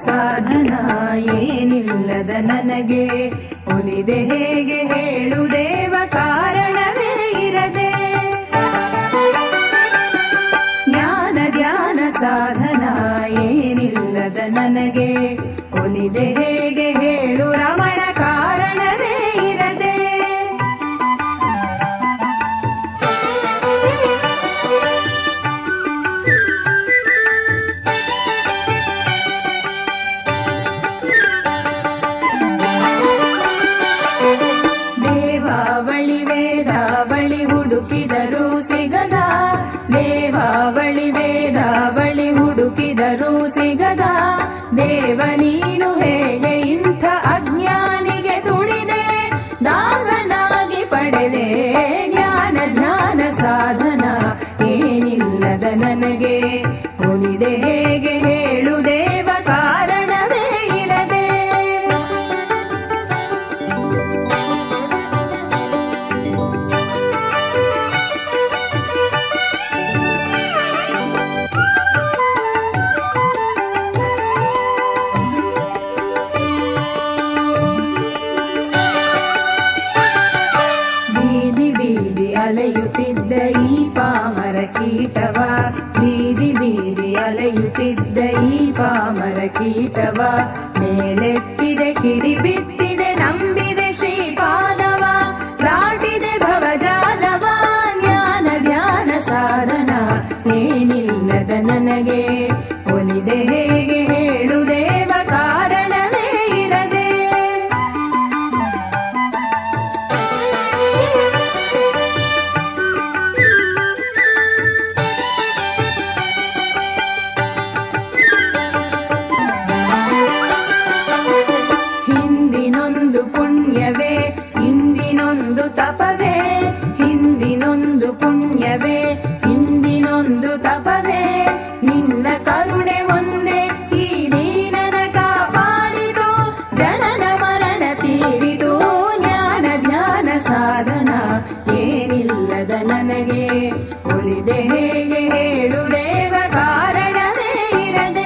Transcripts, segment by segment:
ಸಾಧನ ಏನಿಲ್ಲದ ನನಗೆ ಒಲಿದೆ ಹೇಗೆ ಹೇಳು ದೇವ ಕಾರಣವೇ ಇರದೆ ಜ್ಞಾನ ಧ್ಯಾನ ಸಾಧನ ಏನಿಲ್ಲದ ನನಗೆ ಒಲಿದೆ ಹೇಗೆ ಹೇಳು ರಮಣ ಕಾರಣವೇ ಇರದೆ ದೇವಾವಳಿ ವೇದಾವಳಿ ಹುಡುಕಿದರೂ ಸಿಗದ ದೇವಾವಳಿ ವೇದಾವಳಿ ಹುಡುಕಿದರೂ ಸಿಗದ ದೇವ ನೀನು ಹೇಗೆ ಇಂಥ ಅಜ್ಞಾನಿಗೆ ತುಳಿದೆ ದಾಸನಾಗಿ ಪಡೆದೆ ಜ್ಞಾನ ಧ್ಯಾನ ಸಾಧನ ಏನಿಲ್ಲದ ನನಗೆ ಒಲಿದೆ ಹೇಗೆ ಹೇಳು ದೇವ ಕಾರಣವೇ ಇರದೆ ಬೀದಿ ಬೀದಿ ಅಲೆಯುತ್ತಿದ್ದ ಈ ಪಾಮರ ಕೀಟವ ಬೀದಿ ಬೀದಿ ಅಲೆಯುತ್ತಿದ್ದ ಈ ಪಾಮರ ಕೀಟವ ಮೇಲೆತ್ತಿದೆ ಕಿಡಿ ಬಿತ್ತಿದೆ ನಂಬಿದೆ ಶ್ರೀಪಾದವ ದಾಟಿದೆ ಭವಜಾಲವ ಜ್ಞಾನ ಧ್ಯಾನ ಸಾಧನ ಏನಿಲ್ಲದ ನನಗೆ ಒಲಿದೆ ಹೇಗೆ ಹೇಳು ದೇವ ಕಾರಣವೇ ಇರದೆ ಹಿಂದಿನೊಂದು ಪುಣ್ಯವೇ ಇಂದಿನೊಂದು ತಪವೇ ಹಿಂದಿನೊಂದು ಪುಣ್ಯವೇ ಇಂದಿನೊಂದು ತಪವೇ ನಿನ್ನ ಕರುಣೆ ಒಂದೇ ಈ ದೀನನ ಕಾಪಾಡಿದು ಜನನ ಮರಣ ತೀರಿದು ಜ್ಞಾನ ಧ್ಯಾನ ಸಾಧನ ಏನಿಲ್ಲದ ನನಗೆ ಒಲಿದೆ ಹೇಗೆ ಹೇಳು ದೇವ ಕಾರಣವೇ ಇರದೆ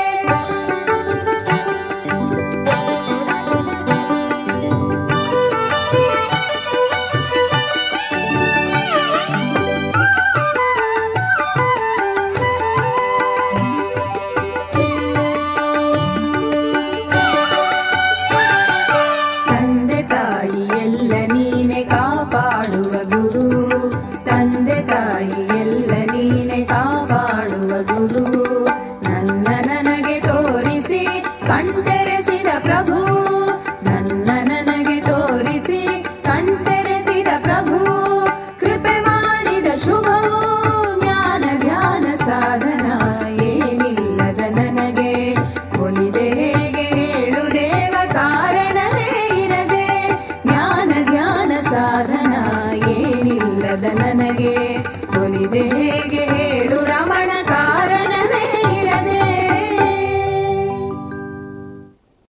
ತಂದೆ ತಾಯಿ ಎಲ್ಲ ನೀನೆ ಕಾಪಾಡುವ ಗುರು ತಂದೆ ತಾಯಿ ಎಲ್ಲ ನೀನೆ ಕಾಪಾಡುವ ಗುರು ನನ್ನ ನನಗೆ ತೋರಿಸಿ ಕಣ್ತೆರೆಸಿದ ಪ್ರಭು ನನ್ನ ನನಗೆ ತೋರಿಸಿ ಕಣ್ತೆರೆಸಿದ ಪ್ರಭು ಕೃಪೆ ಮಾಡಿದ ಶುಭವು ಜ್ಞಾನ ಧ್ಯಾನ ಸಾಧನ ಏನಿಲ್ಲದ ನನಗೆ ಒಲಿದೆ